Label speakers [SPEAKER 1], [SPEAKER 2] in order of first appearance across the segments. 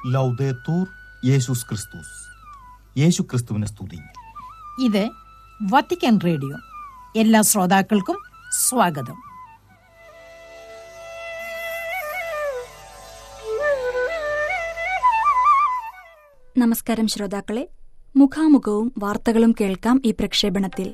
[SPEAKER 1] ലൗദേത്തൂർ യേശുസ് ക്രിസ്തുസ് യേശു ക്രിസ്തുവിനെ സ്തുതി
[SPEAKER 2] ഇത് വത്തിക്കാൻ റേഡിയോ എല്ലാ ശ്രോതാക്കൾക്കും സ്വാഗതം
[SPEAKER 3] നമസ്കാരം ശ്രോതാക്കളെ മുഖാമുഖവും വാർത്തകളും കേൾക്കാം ഈ പ്രക്ഷേപണത്തിൽ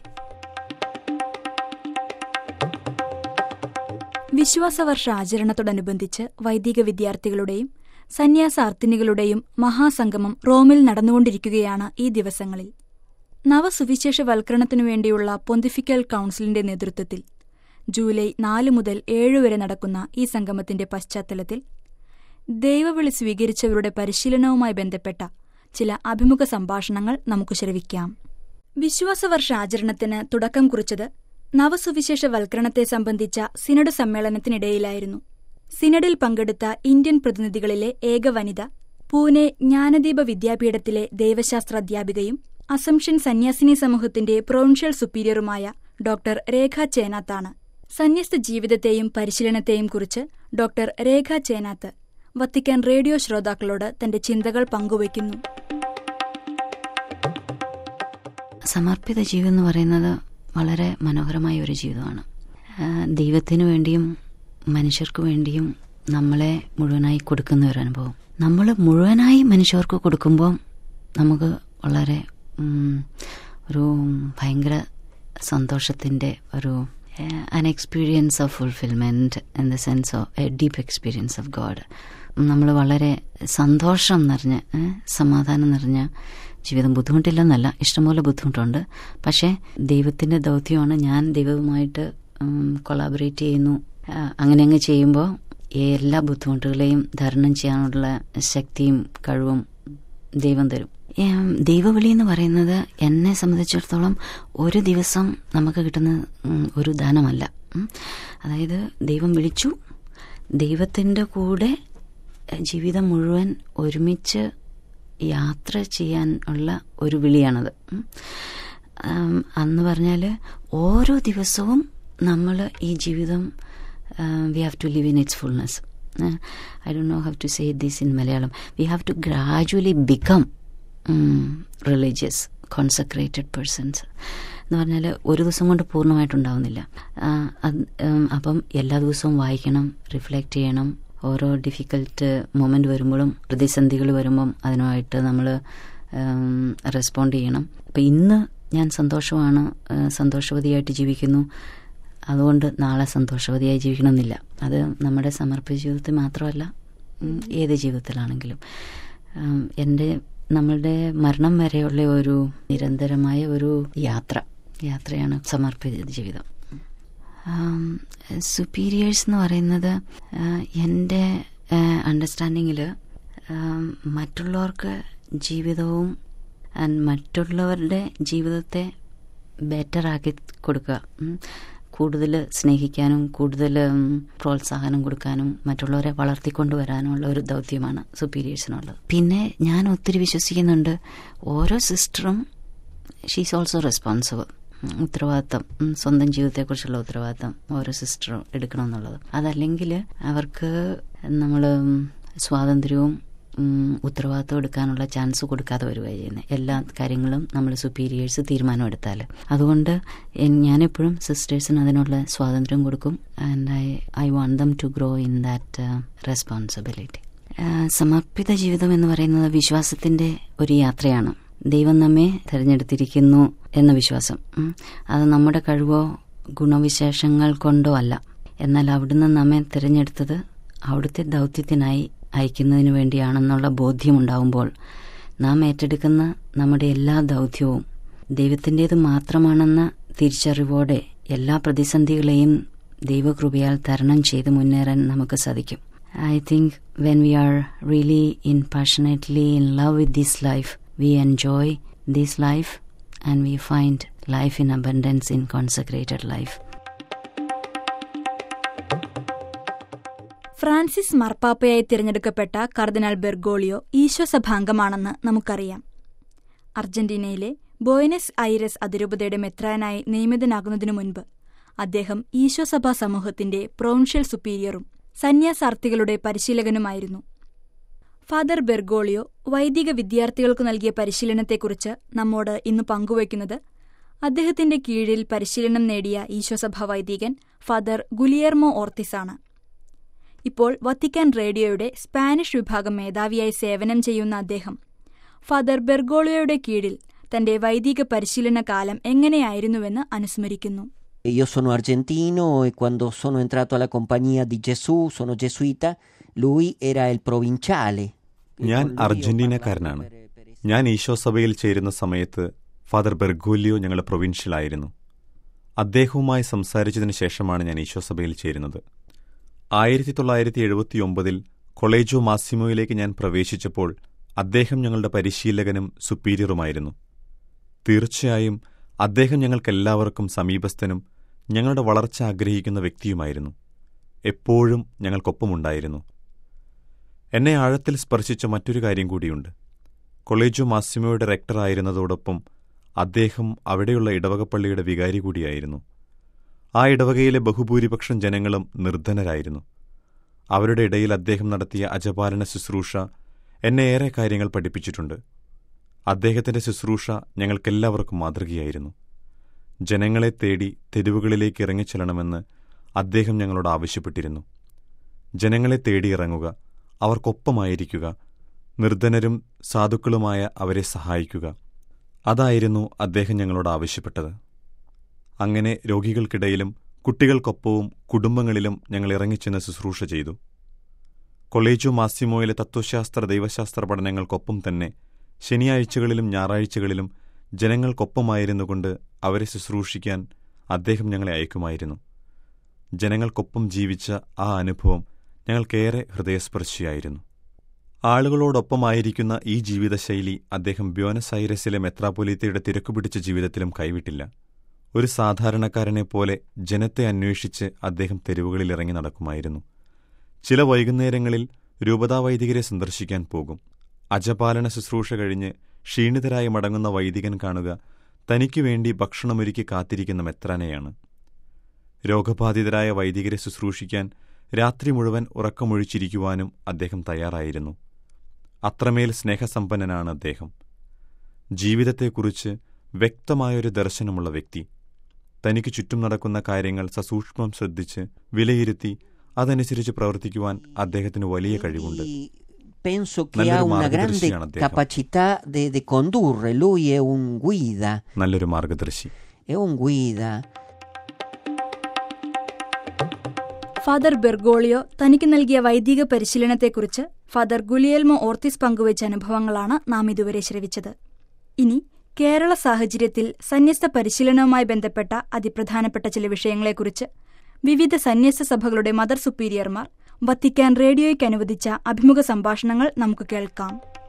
[SPEAKER 3] വിശ്വാസവർഷ ആചരണത്തോടനുബന്ധിച്ച് വൈദിക വിദ്യാർത്ഥികളുടെയും സന്യാസാർത്ഥിനികളുടെയും മഹാസംഗമം റോമിൽ നടന്നുകൊണ്ടിരിക്കുകയാണ് ഈ ദിവസങ്ങളിൽ നവസുവിശേഷവൽക്കരണത്തിനു വേണ്ടിയുള്ള പൊന്തിഫിക്കൽ കൗൺസിലിന്റെ നേതൃത്വത്തിൽ ജൂലൈ നാല് മുതൽ ഏഴ് വരെ നടക്കുന്ന ഈ സംഗമത്തിന്റെ പശ്ചാത്തലത്തിൽ ദൈവവിളി സ്വീകരിച്ചവരുടെ പരിശീലനവുമായി ബന്ധപ്പെട്ട ചില അഭിമുഖ സംഭാഷണങ്ങൾ നമുക്ക് ശ്രവിക്കാം വിശ്വാസവർഷ ആചരണത്തിന് തുടക്കം കുറിച്ചത് നവസുവിശേഷവൽക്കരണത്തെ സംബന്ധിച്ച സിനഡ് സമ്മേളനത്തിനിടയിലായിരുന്നു സിനഡിൽ പങ്കെടുത്ത ഇന്ത്യൻ പ്രതിനിധികളിലെ ഏക വനിത പൂനെ ജ്ഞാനദീപ വിദ്യാപീഠത്തിലെ ദൈവശാസ്ത്ര അധ്യാപികയും അസംഷൻ സന്യാസിനി സമൂഹത്തിന്റെ പ്രൊവിൻഷ്യൽ സുപ്പീരിയറുമായ ഡോക്ടർ രേഖ ചേനാത്താണ് സന്യസ്ത ജീവിതത്തെയും പരിശീലനത്തെയും കുറിച്ച് doctor Rekha Chenath Vatican radio ശ്രോതാക്കളോട് തന്റെ ചിന്തകൾ പങ്കുവയ്ക്കുന്നു
[SPEAKER 4] സമർപ്പിത ജീവിതം എന്ന് പറയുന്നത് വളരെ മനോഹരമായ ഒരു ജീവിതമാണ് ആ, ദൈവത്തിന് വേണ്ടിയും മനുഷ്യർക്ക് വേണ്ടിയും നമ്മളെ മുഴുവനായി കൊടുക്കുന്ന ഒരു അനുഭവം നമ്മൾ മുഴുവനായി മനുഷ്യർക്ക് കൊടുക്കുമ്പോൾ നമുക്ക് വളരെ ഉം, ഒരു ഭയങ്കര സന്തോഷത്തിൻ്റെ ഒരു an experience of fulfilment in the sense of a deep experience of God നമ്മൾ വളരെ സന്തോഷം നിറഞ്ഞ് ഏ, സമാധാനം നിറഞ്ഞ ജീവിതം ബുദ്ധിമുട്ടില്ലെന്നല്ല ഇഷ്ടംപോലെ ബുദ്ധിമുട്ടുണ്ട് പക്ഷേ ദൈവത്തിൻ്റെ ദൗത്യമാണ് ഞാൻ ദൈവവുമായിട്ട് കൊളാബറേറ്റ് ചെയ്യുന്നു ആ, അങ്ങനെ അങ്ങ് ചെയ്യുമ്പോൾ എല്ലാ ബുദ്ധിമുട്ടുകളെയും തരണം ചെയ്യാനുള്ള ശക്തിയും കഴിവും ദൈവം തരും ഏം, ദൈവവിളി എന്ന് പറയുന്നത് എന്നെ സംബന്ധിച്ചിടത്തോളം ഒരു ദിവസം നമുക്ക് കിട്ടുന്ന ഉം, ഒരു ദാനമല്ല ഉം. അതായത് ദൈവം വിളിച്ചു ദൈവത്തിൻ്റെ കൂടെ എ, ജീവിതം മുഴുവൻ ഒരുമിച്ച് യാത്ര ചെയ്യാൻ ഉള്ള ഒരു വിളിയാണത് ഉം. ആം, അന്ന് പറഞ്ഞാൽ ഓരോ ദിവസവും നമ്മൾ ഈ ജീവിതം we have to live in its fullness I ഡോ know how to say this in Malayalam we have to gradually become religious consecrated persons എന്ന് പറഞ്ഞാൽ ഒരു ദിവസം കൊണ്ട് പൂർണ്ണമായിട്ടുണ്ടാവുന്നില്ല ആ, അത്, ഉം, അപ്പം എല്ലാ ദിവസവും വായിക്കണം റിഫ്ലക്റ്റ് ചെയ്യണം ഓരോ ഡിഫിക്കൽട്ട് മൊമെൻ്റ് വരുമ്പോഴും പ്രതിസന്ധികൾ വരുമ്പം അതിനുമായിട്ട് നമ്മൾ റെസ്പോണ്ട് ചെയ്യണം അപ്പം ഇന്ന് ഞാൻ സന്തോഷമാണ് ആ, സന്തോഷവതിയായിട്ട് ജീവിക്കുന്നു അതുകൊണ്ട് നാളെ സന്തോഷവതിയായി ജീവിക്കണമെന്നില്ല അത് നമ്മുടെ സമർപ്പിത ജീവിതത്തിൽ മാത്രമല്ല ഉം, ഏത് ജീവിതത്തിലാണെങ്കിലും ഉം, എൻ്റെ നമ്മളുടെ മരണം വരെയുള്ള ഒരു നിരന്തരമായ ഒരു യാത്ര യാത്രയാണ് സമർപ്പിത ജീവിതം സുപ്പീരിയേഴ്സ് എന്ന് പറയുന്നത് ആ, എൻ്റെ അണ്ടർസ്റ്റാൻഡിങ്ങിൽ മറ്റുള്ളവർക്ക് ജീവിതവും ആൻഡ് മറ്റുള്ളവരുടെ ജീവിതത്തെ ബെറ്റർ ആക്കി കൊടുക്കുക ഉം. കൂടുതൽ സ്നേഹിക്കാനും കൂടുതൽ ഉം, പ്രോത്സാഹനം കൊടുക്കാനും മറ്റുള്ളവരെ വളർത്തിക്കൊണ്ടുവരാനുമുള്ള ഒരു ദൗത്യമാണ് സുപ്പീരിയേഴ്സിനുള്ളത് പിന്നെ ഞാൻ ഒത്തിരി വിശ്വസിക്കുന്നുണ്ട് ഓരോ സിസ്റ്ററും ഷീസ് ഓൾസോ റെസ്പോൺസിബിൾ ഉത്തരവാദിത്തം ഉം, സ്വന്തം ജീവിതത്തെക്കുറിച്ചുള്ള ഉത്തരവാദിത്തം ഓരോ സിസ്റ്ററും എടുക്കണമെന്നുള്ളത് അതല്ലെങ്കിൽ അവർക്ക് നമ്മൾ സ്വാതന്ത്ര്യവും ഉം, ഉത്തരവാദിത്വം എടുക്കാനുള്ള ചാൻസ് കൊടുക്കാതെ വരികയാണ് ചെയ്യുന്നത് എല്ലാ കാര്യങ്ങളും നമ്മൾ സുപ്പീരിയേഴ്സ് തീരുമാനമെടുത്താൽ അതുകൊണ്ട് എൻ- ഞാനെപ്പോഴും സിസ്റ്റേഴ്സിന് അതിനുള്ള സ്വാതന്ത്ര്യം കൊടുക്കും and I I want them to grow in that responsibility സമർപ്പിത ജീവിതം എന്ന് പറയുന്നത് വിശ്വാസത്തിന്റെ ഒരു യാത്രയാണ് ദൈവം നമ്മെ തിരഞ്ഞെടുത്തിരിക്കുന്നു എന്ന വിശ്വാസം ഉം. അത് നമ്മുടെ കഴിവോ ഗുണവിശേഷങ്ങൾ കൊണ്ടോ അല്ല എന്നാൽ അവിടുന്ന് നമ്മെ തിരഞ്ഞെടുത്തത് അവിടുത്തെ ദൗത്യത്തിനായി അയക്കുന്നതിന് വേണ്ടിയാണെന്നുള്ള ബോധ്യമുണ്ടാവുമ്പോൾ നാം ഏറ്റെടുക്കുന്ന നമ്മുടെ എല്ലാ ദൗത്യവും ദൈവത്തിൻ്റേത് മാത്രമാണെന്ന തിരിച്ചറിവോടെ എല്ലാ പ്രതിസന്ധികളെയും ദൈവകൃപയാൽ തരണം ചെയ്ത് മുന്നേറാൻ നമുക്ക് സാധിക്കും I think when we are really in passionately in love with this life we enjoy this life and we find life in abundance in consecrated life
[SPEAKER 3] Francis മാർപ്പാപ്പയായി തിരഞ്ഞെടുക്കപ്പെട്ട കർദിനാൾ ബെർഗോളിയോ ഈശോസഭാംഗമാണെന്ന് നമുക്കറിയാം അർജന്റീനയിലെ ബോയനസ് ഐറസ് അതിരൂപതയുടെ മെത്രാനായി നിയമിതനാകുന്നതിനു മുൻപ് അദ്ദേഹം ഈശോസഭാ സമൂഹത്തിന്റെ പ്രൊവിൻഷ്യൽ സുപ്പീരിയറും സന്യാസാർത്ഥികളുടെ പരിശീലകനുമായിരുന്നു ഫാദർ ബെർഗോളിയോ വൈദിക വിദ്യാർത്ഥികൾക്ക് നൽകിയ പരിശീലനത്തെക്കുറിച്ച് നമ്മോട് ഇന്ന് പങ്കുവയ്ക്കുന്നത് അദ്ദേഹത്തിന്റെ കീഴിൽ പരിശീലനം നേടിയ ഈശോസഭ വൈദികൻ ഫാദർ ഗുലിയർമോ ഓർത്തിസാണ് ഇപ്പോൾ വത്തിക്കാൻ റേഡിയോയുടെ സ്പാനിഷ് വിഭാഗം മേധാവിയായി സേവനം ചെയ്യുന്ന അദ്ദേഹം ഫാദർ ബെർഗോളിയോയുടെ കീഴിൽ തന്റെ വൈദിക പരിശീലന കാലം എങ്ങനെയായിരുന്നുവെന്ന് അനുസ്മരിക്കുന്നു
[SPEAKER 5] Io sono argentino e quando sono entrato alla compagnia di Gesù, sono gesuita, lui era il provinciale.
[SPEAKER 6] ഞാൻ
[SPEAKER 5] Con lui ho
[SPEAKER 6] അർജന്റീനക്കാരനാണ്
[SPEAKER 5] parlato per- per
[SPEAKER 6] ഞാൻ ഈശോ സഭയിൽ ചേരുന്ന സമയത്ത് ഫാദർ ബെർഗോലിയോ ഞങ്ങളുടെ പ്രൊവിൻഷ്യലായിരുന്നു അദ്ദേഹവുമായി സംസാരിച്ചതിന് ശേഷമാണ് ഞാൻ ഈശോ സഭയിൽ ചേരുന്നത് ആയിരത്തി തൊള്ളായിരത്തി എഴുപത്തി ഒമ്പതിൽ കൊളേജോ മാസിമോയിലേക്ക് ഞാൻ പ്രവേശിച്ചപ്പോൾ അദ്ദേഹം ഞങ്ങളുടെ പരിശീലകനും സുപ്പീരിയറുമായിരുന്നു തീർച്ചയായും അദ്ദേഹം ഞങ്ങൾക്കെല്ലാവർക്കും സമീപസ്ഥനും ഞങ്ങളുടെ വളർച്ച ആഗ്രഹിക്കുന്ന വ്യക്തിയുമായിരുന്നു എപ്പോഴും ഞങ്ങൾക്കൊപ്പമുണ്ടായിരുന്നു എന്നെ ആഴത്തിൽ സ്പർശിച്ച മറ്റൊരു കാര്യം കൂടിയുണ്ട് കൊളേജോ മാസിമോയുടെ റെക്ടറായിരുന്നതോടൊപ്പം അദ്ദേഹം അവിടെയുള്ള ഇടവകപ്പള്ളിയുടെ വികാരി കൂടിയായിരുന്നു ആ ഇടവകയിലെ ബഹുഭൂരിപക്ഷം ജനങ്ങളും നിർധനരായിരുന്നു അവരുടെ ഇടയിൽ അദ്ദേഹം നടത്തിയ അജപാലന ശുശ്രൂഷ എന്നെ ഏറെ കാര്യങ്ങൾ പഠിപ്പിച്ചിട്ടുണ്ട് അദ്ദേഹത്തിന്റെ ശുശ്രൂഷ ഞങ്ങൾക്കെല്ലാവർക്കും മാതൃകയായിരുന്നു ജനങ്ങളെ തേടി തെരുവുകളിലേക്ക് ഇറങ്ങിച്ചെല്ലണമെന്ന് അദ്ദേഹം ഞങ്ങളോട് ആവശ്യപ്പെട്ടിരുന്നു ജനങ്ങളെ തേടി ഇറങ്ങുക അവർക്കൊപ്പമായിരിക്കുക നിർധനരും സാധുക്കളുമായ അവരെ സഹായിക്കുക അതായിരുന്നു അദ്ദേഹം ഞങ്ങളോട് ആവശ്യപ്പെട്ടത് അങ്ങനെ രോഗികൾക്കിടയിലും കുട്ടികൾക്കൊപ്പവും കുടുംബങ്ങളിലും ഞങ്ങൾ ഇറങ്ങിച്ചെന്ന് ശുശ്രൂഷ ചെയ്തു കൊളേജോ മാസിമോയിലെ തത്വശാസ്ത്ര ദൈവശാസ്ത്ര പഠനങ്ങൾക്കൊപ്പം തന്നെ ശനിയാഴ്ചകളിലും ഞായറാഴ്ചകളിലും ജനങ്ങൾക്കൊപ്പമായിരുന്നുകൊണ്ട് അവരെ ശുശ്രൂഷിക്കാൻ അദ്ദേഹം ഞങ്ങളെ അയക്കുമായിരുന്നു ജനങ്ങൾക്കൊപ്പം ജീവിച്ച ആ അനുഭവം ഞങ്ങൾക്കേറെ ഹൃദയസ്പർശിയായിരുന്നു ആളുകളോടൊപ്പമായിരിക്കുന്ന ഈ ജീവിതശൈലി അദ്ദേഹം ബ്യോനസ് ഐറസിലെ മെത്രാപ്പൊലീത്തയുടെ തിരക്കുപിടിച്ച ജീവിതത്തിലും കൈവിട്ടില്ല ഒരു സാധാരണക്കാരനെ പോലെ ജനത്തെ അന്വേഷിച്ച് അദ്ദേഹം തെരുവുകളിൽ ഇറങ്ങി നടക്കുമായിരുന്നു ചില വൈകുന്നേരങ്ങളിൽ രൂപതാ വൈദികരെ സന്ദർശിക്കാൻ പോകും അജപാലന ശുശ്രൂഷ കഴിഞ്ഞ് ക്ഷീണിതരായി മടങ്ങുന്ന വൈദികൻ കാണുക തനിക്കു വേണ്ടി ഭക്ഷണമൊരുക്കി കാത്തിരിക്കുന്ന മെത്രാനെയാണ് രോഗബാധിതരായ വൈദികരെ ശുശ്രൂഷിക്കാൻ രാത്രി മുഴുവൻ ഉറക്കമൊഴിച്ചിരിക്കുവാനും അദ്ദേഹം തയ്യാറായിരുന്നു അത്രമേൽ സ്നേഹസമ്പന്നനാണ് അദ്ദേഹം ജീവിതത്തെക്കുറിച്ച് വ്യക്തമായൊരു ദർശനമുള്ള വ്യക്തി തനിക്ക് ചുറ്റും നടക്കുന്ന കാര്യങ്ങൾ സസൂക്ഷ്മം ശ്രദ്ധിച്ച് വിലയിരുത്തി അതനുസരിച്ച് പ്രവർത്തിക്കുവാൻ അദ്ദേഹത്തിന് വലിയ കഴിവുണ്ട്
[SPEAKER 5] Quindi penso che
[SPEAKER 6] Nell'ero
[SPEAKER 5] ha una grande
[SPEAKER 6] margheressiana, Deco.
[SPEAKER 5] capacità di condurre, lui è un guida,
[SPEAKER 6] നല്ലൊരു മാർഗദർശി
[SPEAKER 5] è un guida.
[SPEAKER 3] ഫാദർ ബെർഗോളിയോ തനിക്ക് നൽകിയ വൈദിക പരിശീലനത്തെക്കുറിച്ച് ഫാദർ ഗുലിയൽമോ ഓർത്തിസ് പങ്കുവച്ച അനുഭവങ്ങളാണ് നാം ഇതുവരെ ശ്രവിച്ചത് ഇനി കേരള സാഹചര്യത്തിൽ സന്യസ്ത പരിശീലനവുമായി ബന്ധപ്പെട്ട അതിപ്രധാനപ്പെട്ട ചില വിഷയങ്ങളെക്കുറിച്ച് വിവിധ സന്യസ്ത സഭകളുടെ മദർ സുപ്പീരിയർമാർ വത്തിക്കാൻ റേഡിയോയ്ക്ക് അനുവദിച്ച അഭിമുഖ സംഭാഷണങ്ങൾ നമുക്ക് കേൾക്കാം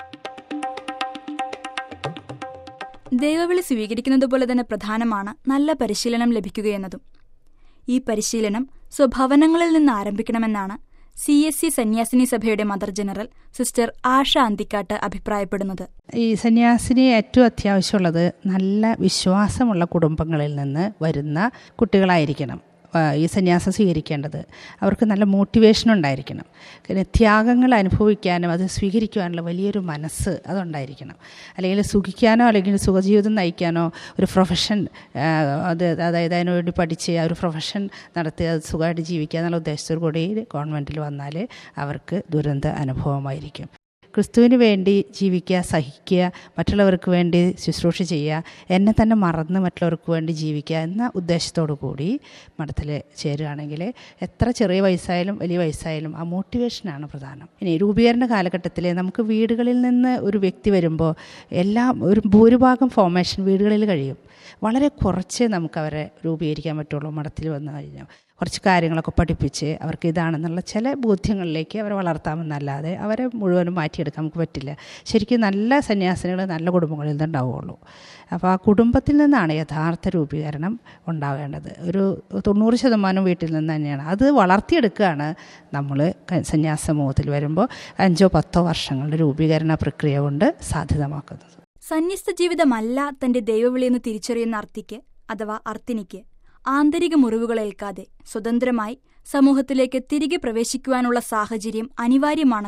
[SPEAKER 3] ദൈവവിളി സ്വീകരിക്കുന്നതുപോലെ തന്നെ പ്രധാനമാണ് നല്ല പരിശീലനം ലഭിക്കുകയെന്നതും ഈ പരിശീലനം സ്വഭവനങ്ങളിൽ നിന്ന് ആരംഭിക്കണമെന്നാണ് സി എസ് സി സന്യാസിനി സഭയുടെ mother general sister Asha Anthikkad അഭിപ്രായപ്പെടുന്നത്
[SPEAKER 2] ഈ സന്യാസിനി ഏറ്റവും അത്യാവശ്യമുള്ളത് നല്ല വിശ്വാസമുള്ള കുടുംബങ്ങളിൽ നിന്ന് വരുന്ന കുട്ടികളായിരിക്കണം ആ, ഈ സന്യാസം സ്വീകരിക്കേണ്ടത് അവർക്ക് നല്ല മോട്ടിവേഷൻ ഉണ്ടായിരിക്കണം പിന്നെ ത്യാഗങ്ങൾ അനുഭവിക്കാനും അത് സ്വീകരിക്കുവാനുള്ള വലിയൊരു മനസ്സ് അതുണ്ടായിരിക്കണം അല്ലെങ്കിൽ സുഖിക്കാനോ അല്ലെങ്കിൽ സുഖജീവിതം നയിക്കാനോ ഒരു പ്രൊഫഷൻ ആ, അത് അതായത് അതിനു വേണ്ടി പഠിച്ച് ആ ഒരു പ്രൊഫഷൻ നടത്തി അത് സുഖമായിട്ട് ജീവിക്കുക എന്നുള്ള ഉദ്ദേശത്തോടു കൂടി ഗവൺമെൻറ്റിൽ വന്നാൽ അവർക്ക് ദുരന്ത അനുഭവമായിരിക്കും ക്രിസ്തുവിന് വേണ്ടി ജീവിക്കുക സഹിക്കുക മറ്റുള്ളവർക്ക് വേണ്ടി ശുശ്രൂഷ ചെയ്യുക എന്നെ തന്നെ മറന്ന് മറ്റുള്ളവർക്ക് വേണ്ടി ജീവിക്കുക എന്ന ഉദ്ദേശത്തോടു കൂടി മഠത്തിൽ ചേരുകയാണെങ്കിൽ എത്ര ചെറിയ വയസ്സായാലും വലിയ വയസ്സായാലും ആ മോട്ടിവേഷനാണ് പ്രധാനം ഇനി രൂപീകരണ കാലഘട്ടത്തിൽ നമുക്ക് വീടുകളിൽ നിന്ന് ഒരു വ്യക്തി വരുമ്പോൾ എല്ലാം ഒരു ഭൂരിഭാഗം ഫോർമേഷൻ വീടുകളിൽ കഴിയും വളരെ കുറച്ച് നമുക്ക് അവരെ രൂപീകരിക്കാൻ പറ്റുള്ളൂ മഠത്തിൽ വന്നു കഴിഞ്ഞാൽ കുറച്ച് കാര്യങ്ങളൊക്കെ പഠിപ്പിച്ച് അവർക്ക് ഇതാണെന്നുള്ള ചില ബോധ്യങ്ങളിലേക്ക് അവരെ വളർത്താമെന്നല്ലാതെ അവരെ മുഴുവനും മാറ്റിയെടുക്കാൻ നമുക്ക് പറ്റില്ല ശരിക്കും നല്ല സന്യാസിനികൾ നല്ല കുടുംബങ്ങളിൽ നിന്നുണ്ടാവുകയുള്ളൂ അപ്പോൾ ആ കുടുംബത്തിൽ നിന്നാണ് യഥാർത്ഥ രൂപീകരണം ഉണ്ടാവേണ്ടത് ഒരു തൊണ്ണൂറ് ശതമാനം വീട്ടിൽ നിന്ന് തന്നെയാണ് അത് വളർത്തിയെടുക്കുകയാണ് നമ്മൾ സന്യാസ സമൂഹത്തിൽ വരുമ്പോൾ അഞ്ചോ പത്തോ വർഷങ്ങളുടെ രൂപീകരണ പ്രക്രിയ കൊണ്ട് സാധ്യതമാക്കുന്നത്
[SPEAKER 3] സന്യസ്ത ജീവിതമല്ല തന്റെ ദൈവവിളിയെന്ന് തിരിച്ചറിയുന്ന അർത്തിക്ക് അഥവാ അർത്തിനിക്ക് ആന്തരിക മുറിവുകളേൽക്കാതെ സ്വതന്ത്രമായി സമൂഹത്തിലേക്ക് തിരികെ പ്രവേശിക്കുവാനുള്ള സാഹചര്യം അനിവാര്യമാണെന്നും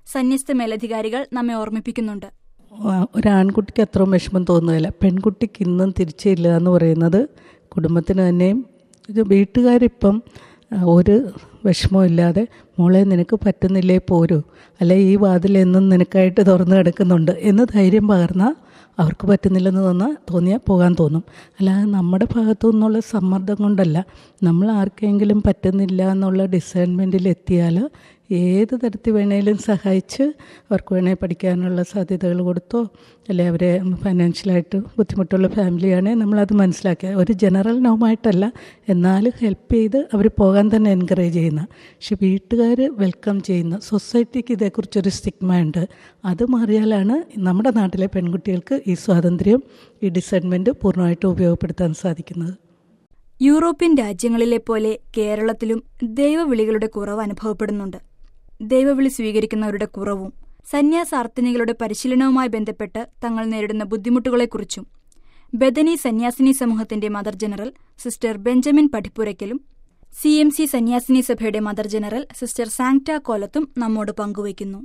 [SPEAKER 3] സന്യസ്ത മേലധികാരികൾ നമ്മെ ഓർമ്മിപ്പിക്കുന്നുണ്ട്
[SPEAKER 7] ആ, ഒരാൺകുട്ടിക്ക് അത്രയും വിഷമം തോന്നുകയില്ല പെൺകുട്ടിക്ക് ഇന്നും തിരിച്ചില്ല എന്ന് പറയുന്നത് കുടുംബത്തിന് തന്നെയും ഇത് വീട്ടുകാരിപ്പം ആ, ഒരു വിഷമവും ഇല്ലാതെ മോളെ നിനക്ക് പറ്റുന്നില്ലേ പോരൂ അല്ലെ ഈ വാതിൽ എന്നും നിനക്കായിട്ട് തുറന്നു കിടക്കുന്നുണ്ട് എന്ന് ധൈര്യം പകർന്നാൽ അവർക്ക് പറ്റുന്നില്ലെന്ന് തോന്നാൽ തോന്നിയാൽ പോകാൻ തോന്നും അല്ലാതെ നമ്മുടെ ഭാഗത്തു നിന്നുള്ള സമ്മർദ്ദം കൊണ്ടല്ല നമ്മൾ ആർക്കെങ്കിലും പറ്റുന്നില്ല എന്നുള്ള ഡിസൈൻമെൻറ്റിൽ എത്തിയാൽ ഏത് തരത്തിൽ വേണേലും സഹായിച്ച് അവർക്ക് വേണേൽ പഠിക്കാനുള്ള സാധ്യതകൾ കൊടുത്തോ അല്ലെ അവരെ ഫൈനാൻഷ്യലായിട്ട് ബുദ്ധിമുട്ടുള്ള ഫാമിലിയാണെങ്കിൽ നമ്മളത് മനസ്സിലാക്കുക ഒരു ജനറൽ നോമായിട്ടല്ല എന്നാലും ഹെൽപ്പ് ചെയ്ത് അവർ പോകാൻ തന്നെ എൻകറേജ് ചെയ്യുന്ന പക്ഷെ വീട്ടുകാർ വെൽക്കം ചെയ്യുന്ന സൊസൈറ്റിക്ക് ഇതേക്കുറിച്ചൊരു സ്റ്റിഗ്മ ഉണ്ട് അത് മാറിയാലാണ് നമ്മുടെ നാട്ടിലെ പെൺകുട്ടികൾക്ക് ഈ സ്വാതന്ത്ര്യം ഈ ഡിസൈൻമെൻറ്റ് പൂർണ്ണമായിട്ടും ഉപയോഗപ്പെടുത്താൻ സാധിക്കുന്നത്
[SPEAKER 3] യൂറോപ്യൻ രാജ്യങ്ങളിലെ പോലെ കേരളത്തിലും ദൈവവിളികളുടെ കുറവ് അനുഭവപ്പെടുന്നുണ്ട് ദൈവവിളി സ്വീകരിക്കുന്നവരുടെ കുറവും സന്യാസാർത്ഥിനികളുടെ പരിശീലനവുമായി ബന്ധപ്പെട്ട് തങ്ങൾ നേരിടുന്ന ബുദ്ധിമുട്ടുകളെക്കുറിച്ചും ബദനി സന്യാസിനി സമൂഹത്തിന്റെ മദർ ജനറൽ സിസ്റ്റർ ബെഞ്ചമിൻ പഠിപ്പുരയ്ക്കലും സി എം സി സന്യാസിനി സഭയുടെ മദർ ജനറൽ സിസ്റ്റർ സാങ്ട കോലത്തും നമ്മോട് പങ്കുവയ്ക്കുന്നു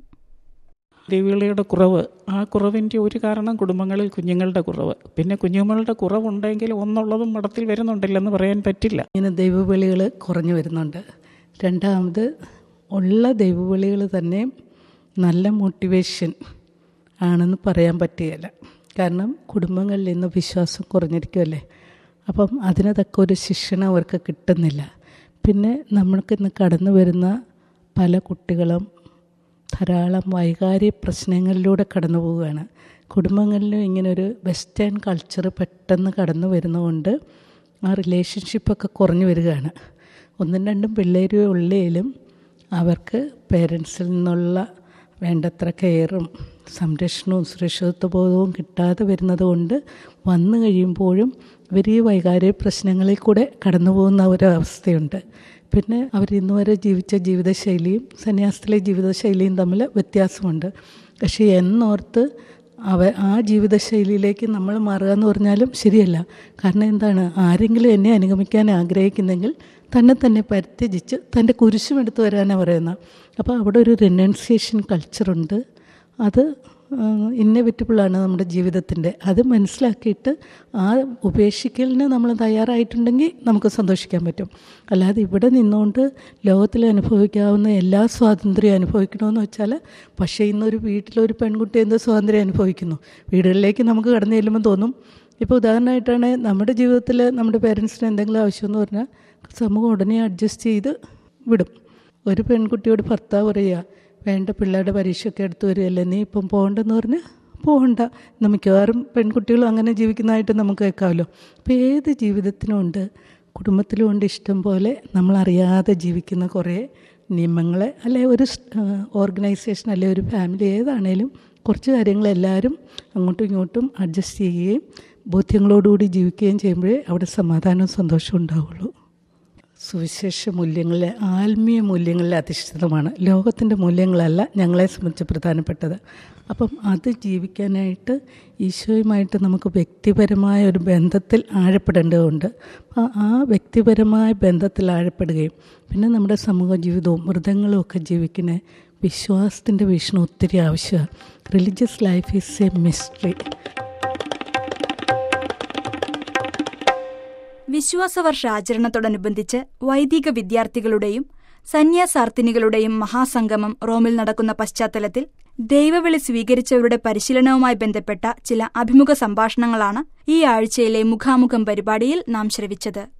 [SPEAKER 8] ദൈവിളിയുടെ കുറവ് ആ കുറവിൻ്റെ ഒരു കാരണം കുടുംബങ്ങളിൽ കുഞ്ഞുങ്ങളുടെ കുറവ് പിന്നെ കുഞ്ഞുങ്ങളുടെ കുറവുണ്ടെങ്കിൽ ഒന്നുള്ളതും മഠത്തിൽ വരുന്നുണ്ടില്ലെന്ന് പറയാൻ പറ്റില്ല
[SPEAKER 7] ഇങ്ങനെ ദൈവവിളികൾ കുറഞ്ഞു വരുന്നുണ്ട് രണ്ടാമത് ഉള്ള ദൈവവിളികൾ തന്നെ നല്ല മോട്ടിവേഷൻ ആണെന്ന് പറയാൻ പറ്റുകയില്ല കാരണം കുടുംബങ്ങളിൽ ഇന്ന് വിശ്വാസം കുറഞ്ഞിരിക്കുമല്ലേ അപ്പം അതിന് തക്ക ഒരു ശിക്ഷണം അവർക്ക് കിട്ടുന്നില്ല പിന്നെ നമ്മൾക്ക് ഇന്ന് കടന്നു വരുന്ന പല കുട്ടികളും ധാരാളം വൈകാരിക പ്രശ്നങ്ങളിലൂടെ കടന്നു പോവുകയാണ് കുടുംബങ്ങളിലും ഇങ്ങനെ ഒരു വെസ്റ്റേൺ കൾച്ചർ പെട്ടെന്ന് കടന്നു വരുന്നതുകൊണ്ട് ആ റിലേഷൻഷിപ്പൊക്കെ കുറഞ്ഞു വരികയാണ് ഒന്നും രണ്ടും പിള്ളേരും ഉള്ളേലും അവർക്ക് പേരൻസിൽ നിന്നുള്ള വേണ്ടത്ര കെയറും സംരക്ഷണവും സുരക്ഷിതത്വ ബോധവും കിട്ടാതെ വരുന്നത് കൊണ്ട് വന്നു കഴിയുമ്പോഴും ഇവർ ഈ വൈകാരിക പ്രശ്നങ്ങളിൽ കൂടെ കടന്നു പോകുന്ന ഒരു അവസ്ഥയുണ്ട് പിന്നെ അവർ ഇന്ന് വരെ ജീവിച്ച ജീവിതശൈലിയും സന്യാസത്തിലെ ജീവിതശൈലിയും തമ്മിൽ വ്യത്യാസമുണ്ട് പക്ഷേ എന്നോർത്ത് അവ ആ ജീവിതശൈലിയിലേക്ക് നമ്മൾ മാറുക എന്ന് പറഞ്ഞാലും ശരിയല്ല കാരണം എന്താണ് ആരെങ്കിലും എന്നെ അനുഗമിക്കാൻ ആഗ്രഹിക്കുന്നെങ്കിൽ തന്നെ തന്നെ പരിത്യജിച്ച് തൻ്റെ കുരിശും എടുത്തു വരാനാണ് പറയുന്നത് അപ്പോൾ അവിടെ ഒരു റിനൗൺസിയേഷൻ കൾച്ചറുണ്ട് അത് ഇന്നവിറ്റബിളാണ് നമ്മുടെ ജീവിതത്തിൻ്റെ അത് മനസ്സിലാക്കിയിട്ട് ആ ഉപേക്ഷിക്കലിന് നമ്മൾ തയ്യാറായിട്ടുണ്ടെങ്കിൽ നമുക്ക് സന്തോഷിക്കാൻ പറ്റും അല്ലാതെ ഇവിടെ നിന്നുകൊണ്ട് ലോകത്തിൽ അനുഭവിക്കാവുന്ന എല്ലാ സ്വാതന്ത്ര്യം അനുഭവിക്കണമെന്ന് വെച്ചാൽ പക്ഷേ ഇന്നൊരു വീട്ടിലൊരു പെൺകുട്ടി എന്ത് സ്വാതന്ത്ര്യം അനുഭവിക്കുന്നു വീടുകളിലേക്ക് നമുക്ക് കടന്നു ചെല്ലുമ്പോൾ തോന്നും ഇപ്പോൾ ഉദാഹരണമായിട്ടാണ് നമ്മുടെ ജീവിതത്തിൽ നമ്മുടെ പേരൻസിന് എന്തെങ്കിലും ആവശ്യമെന്ന് പറഞ്ഞാൽ സമൂഹം ഉടനെ അഡ്ജസ്റ്റ് ചെയ്ത് വിടും ഒരു പെൺകുട്ടിയോട് ഭർത്താവ് പറയുക വേണ്ട പിള്ളേരുടെ പരീക്ഷയൊക്കെ എടുത്തു വരികയല്ലേ നീ ഇപ്പം പോകണ്ടെന്ന് പറഞ്ഞ് പോകണ്ട ഇന്ന് മിക്കവാറും പെൺകുട്ടികളും അങ്ങനെ ജീവിക്കുന്നതായിട്ട് നമുക്ക് കേൾക്കാമല്ലോ അപ്പോൾ ഏത് ജീവിതത്തിനും ഉണ്ട് കുടുംബത്തിലും ഉണ്ട് ഇഷ്ടം പോലെ നമ്മളറിയാതെ ജീവിക്കുന്ന കുറേ നിയമങ്ങളെ അല്ലെ ഒരു ഓർഗനൈസേഷൻ അല്ലെ ഒരു ഫാമിലി ഏതാണേലും കുറച്ച് കാര്യങ്ങൾ എല്ലാവരും അങ്ങോട്ടും ഇങ്ങോട്ടും അഡ്ജസ്റ്റ് ചെയ്യുകയും ബോധ്യങ്ങളോടുകൂടി ജീവിക്കുകയും ചെയ്യുമ്പോഴേ അവിടെ സമാധാനവും സന്തോഷവും ഉണ്ടാവുള്ളൂ സുവിശേഷ മൂല്യങ്ങളിലെ ആത്മീയ മൂല്യങ്ങളിൽ അധിഷ്ഠിതമാണ് ലോകത്തിൻ്റെ മൂല്യങ്ങളല്ല ഞങ്ങളെ സംബന്ധിച്ച് പ്രധാനപ്പെട്ടത് അപ്പം അത് ജീവിക്കാനായിട്ട് ഈശോയുമായിട്ട് നമുക്ക് വ്യക്തിപരമായ ഒരു ബന്ധത്തിൽ ആഴപ്പെടേണ്ടതുണ്ട് ആ ആ വ്യക്തിപരമായ ബന്ധത്തിൽ ആഴപ്പെടുകയും പിന്നെ നമ്മുടെ സമൂഹ ജീവിതവും മൃതങ്ങളും ഒക്കെ ജീവിക്കുന്ന വിശ്വാസത്തിൻ്റെ വീക്ഷണം ഒത്തിരി ആവശ്യമാണ് religious life is a mystery
[SPEAKER 3] വിശ്വാസവർഷ ആചരണത്തോടനുബന്ധിച്ച് വൈദിക വിദ്യാർത്ഥികളുടെയും സന്യാസാർത്ഥിനികളുടെയും മഹാസംഗമം റോമിൽ നടക്കുന്ന പശ്ചാത്തലത്തിൽ ദൈവവിളി സ്വീകരിച്ചവരുടെ പരിശീലനവുമായി ബന്ധപ്പെട്ട ചില അഭിമുഖ സംഭാഷണങ്ങളാണ് ഈ ആഴ്ചയിലെ മുഖാമുഖം പരിപാടിയിൽ നാം ശ്രവിച്ചത്